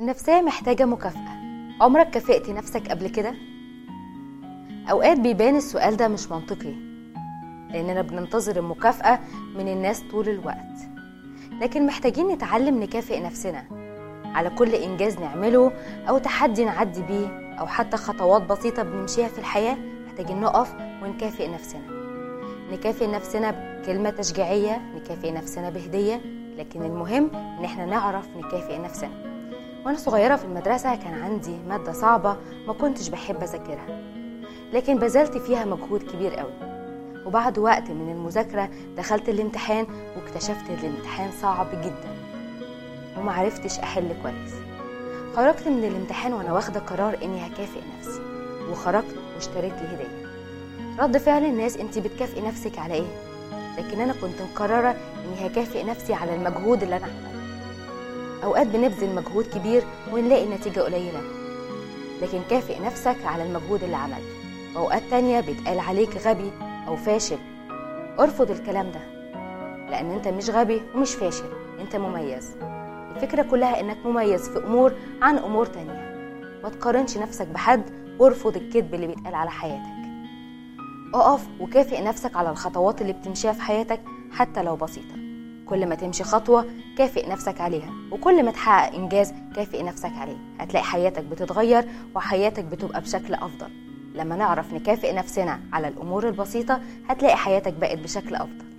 النفسية محتاجة مكافأة عمرك كافئت نفسك قبل كده؟ أوقات بيبان السؤال ده مش منطقي لأننا بننتظر المكافأة من الناس طول الوقت لكن محتاجين نتعلم نكافئ نفسنا على كل إنجاز نعمله أو تحدي نعدي بيه أو حتى خطوات بسيطة بنمشيها في الحياة محتاجين نقف ونكافئ نفسنا نكافئ نفسنا بكلمة تشجيعية نكافئ نفسنا بهدية لكن المهم إن احنا نعرف نكافئ نفسنا وأنا صغيرة في المدرسة كان عندي مادة صعبة ما كنتش بحب أذاكرها لكن بذلت فيها مجهود كبير قوي وبعد وقت من المذاكرة دخلت الامتحان واكتشفت ان الامتحان صعب جدا وما عرفتش أحل كويس خرجت من الامتحان وأنا واخدة قرار إني هكافئ نفسي وخرجت واشتريت لي هدية رد فعل الناس انت بتكافئي نفسك على ايه لكن انا كنت مقرره اني هكافئ نفسي على المجهود اللي انا عملته اوقات بنبذل مجهود كبير ونلاقي نتيجه قليله لكن كافئ نفسك على المجهود اللي عملته واوقات تانية بيتقال عليك غبي او فاشل ارفض الكلام ده لان انت مش غبي ومش فاشل انت مميز الفكره كلها انك مميز في امور عن امور تانية ما تقارنش نفسك بحد وارفض الكذب اللي بيتقال على حياتك اقف وكافئ نفسك على الخطوات اللي بتمشيها في حياتك حتى لو بسيطة كل ما تمشي خطوة كافئ نفسك عليها وكل ما تحقق إنجاز كافئ نفسك عليه هتلاقي حياتك بتتغير وحياتك بتبقى بشكل أفضل لما نعرف نكافئ نفسنا على الأمور البسيطة هتلاقي حياتك بقت بشكل أفضل